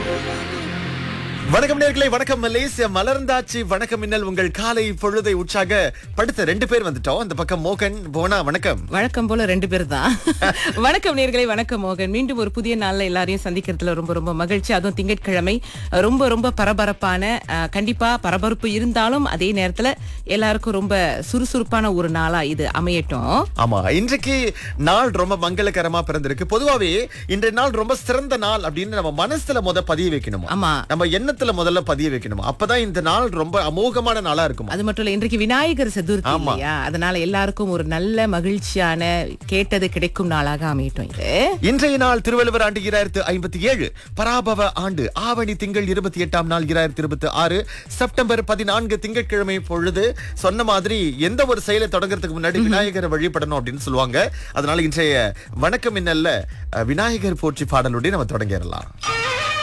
வணக்கம் நேர்களே வணக்கம் மலேசியா மலர்ந்தாச்சு வணக்கம் மின்னல் உங்கள் காலை பொழுதை உற்சாக படுத்த ரெண்டு பேர் வந்துட்டோம் இந்த பக்கம் மோகன் போனா வணக்கம் வழக்கம் போல ரெண்டு பேர் தான் வணக்கம் நேர்களே வணக்கம் மோகன் மீண்டும் ஒரு புதிய நாள்ல எல்லாரையும் சந்திக்கிறதுல ரொம்ப ரொம்ப மகிழ்ச்சி அதுவும் திங்கட்கிழமை ரொம்ப ரொம்ப பரபரப்பான அஹ், கண்டிப்பா பரபரப்பு இருந்தாலும் அதே நேரத்துல எல்லாருக்கும் ரொம்ப சுறுசுறுப்பான ஒரு நாளா இது அமையட்டும் ஆமா இன்றைக்கு நாள் ரொம்ப மங்களகரமா பிறந்திருக்கு பொதுவாவே இன்றைய நாள் ரொம்ப சிறந்த நாள் அப்படின்னு நம்ம மனசுல முத பதிய வைக்கணும் ஆமா நம்ம எண்ணத்துல முதல்ல பதிய வைக்கணும் அப்பதான் இந்த நாள் ரொம்ப அமோகமான நாளா இருக்கும் அது மட்டும் இல்ல இன்றைக்கு விநாயகர் சதுர்த்தி ஆமா. இல்லையா அதனால எல்லாருக்கும் ஒரு நல்ல மகிழ்ச்சியான கேட்டது கிடைக்கும் நாளாக அமையட்டும் இது இன்றைய நாள் திருவள்ளுவர் ஆண்டு இராயிரத்து ஐம்பத்தி ஏழு பராபவ ஆண்டு ஆவணி திங்கள் இருபத்தி எட்டாம் நாள் இராயிரத்தி இருபத்தி ஆறு செப்டம்பர் பதினான்கு திங்கட்கிழமை பொழுது சொன்ன மாதிரி எந்த ஒரு செயலை தொடங்குறதுக்கு முன்னாடி விநாயகரை வழிபடணும் அப்படின்னு சொல்லுவாங்க அதனால இன்றைய வணக்கம் மின்னல்ல அஹ், விநாயகர் போற்றி பாடலுடைய நம்ம தொடங்கிடலாம்